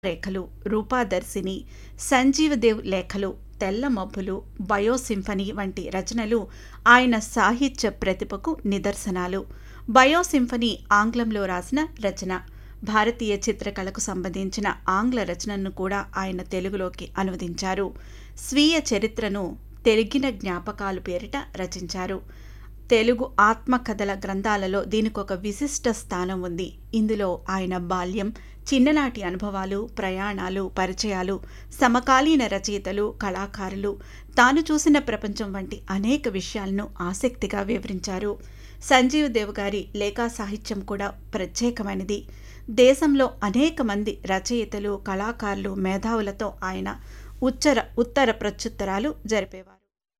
రేఖలు రూపాదర్శిని సంజీవదేవ్ లేఖలు తెల్ల మబ్బులు బయోసింఫనీ వంటి రచనలు ఆయన సాహిత్య ప్రతిభకు నిదర్శనాలు బయోసింఫనీ ఆంగ్లంలో రాసిన రచన భారతీయ చిత్రకళకు సంబంధించిన ఆంగ్ల రచనను కూడా ఆయన తెలుగులోకి అనువదించారు స్వీయ చరిత్రను తెరిగిన జ్ఞాపకాలు పేరిట రచించారు తెలుగు ఆత్మకథల గ్రంథాలలో దీనికొక విశిష్ట స్థానం ఉంది ఇందులో ఆయన బాల్యం చిన్ననాటి అనుభవాలు ప్రయాణాలు పరిచయాలు సమకాలీన రచయితలు కళాకారులు తాను చూసిన ప్రపంచం వంటి అనేక విషయాలను ఆసక్తిగా వివరించారు సంజీవ్ దేవ్ గారి లేఖా సాహిత్యం కూడా ప్రత్యేకమైనది దేశంలో అనేక మంది రచయితలు కళాకారులు మేధావులతో ఆయన ఉచ్చర ఉత్తర ప్రత్యుత్తరాలు జరిపేవారు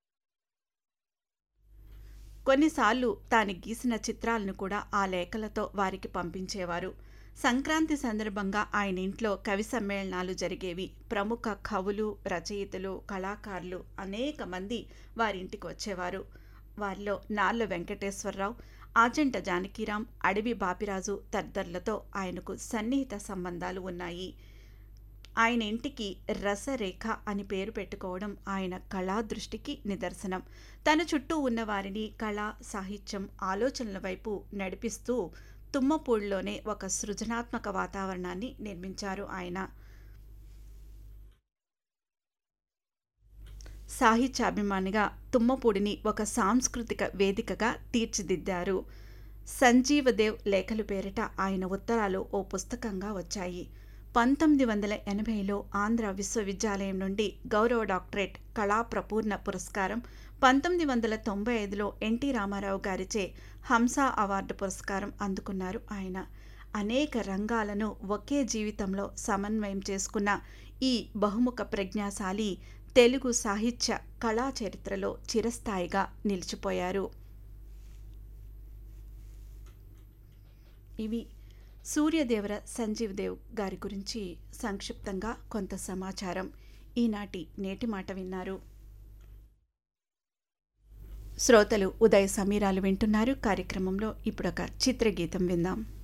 కొన్నిసార్లు తాను గీసిన చిత్రాలను కూడా ఆ లేఖలతో వారికి పంపించేవారు సంక్రాంతి సందర్భంగా ఆయన ఇంట్లో కవి సమ్మేళనాలు జరిగేవి ప్రముఖ కవులు రచయితలు కళాకారులు అనేక మంది వారింటికి వచ్చేవారు వారిలో నార్ల వెంకటేశ్వరరావు ఆజంట జానకీరాం అడవి బాపిరాజు తదితరులతో ఆయనకు సన్నిహిత సంబంధాలు ఉన్నాయి ఆయన ఇంటికి రసరేఖ అని పేరు పెట్టుకోవడం ఆయన కళా దృష్టికి నిదర్శనం తన చుట్టూ ఉన్న వారిని కళ సాహిత్యం ఆలోచనల వైపు నడిపిస్తూ తుమ్మపూడిలోనే ఒక సృజనాత్మక వాతావరణాన్ని నిర్మించారు ఆయన సాహిత్యాభిమానిగా తుమ్మపూడిని ఒక సాంస్కృతిక వేదికగా తీర్చిదిద్దారు సంజీవదేవ్ లేఖలు పేరిట ఆయన ఉత్తరాలు ఓ పుస్తకంగా వచ్చాయి పంతొమ్మిది వందల ఎనభైలో ఆంధ్ర విశ్వవిద్యాలయం నుండి గౌరవ డాక్టరేట్ కళా ప్రపూర్ణ పురస్కారం పంతొమ్మిది వందల తొంభై ఐదులో ఎన్టీ రామారావు గారిచే హంసా అవార్డు పురస్కారం అందుకున్నారు ఆయన అనేక రంగాలను ఒకే జీవితంలో సమన్వయం చేసుకున్న ఈ బహుముఖ ప్రజ్ఞాశాలి తెలుగు సాహిత్య కళా చరిత్రలో చిరస్థాయిగా నిలిచిపోయారు ఇవి సూర్యదేవర సంజీవ్ దేవ్ గారి గురించి సంక్షిప్తంగా కొంత సమాచారం ఈనాటి నేటి మాట విన్నారు శ్రోతలు ఉదయ సమీరాలు వింటున్నారు కార్యక్రమంలో ఇప్పుడొక చిత్రగీతం విందాం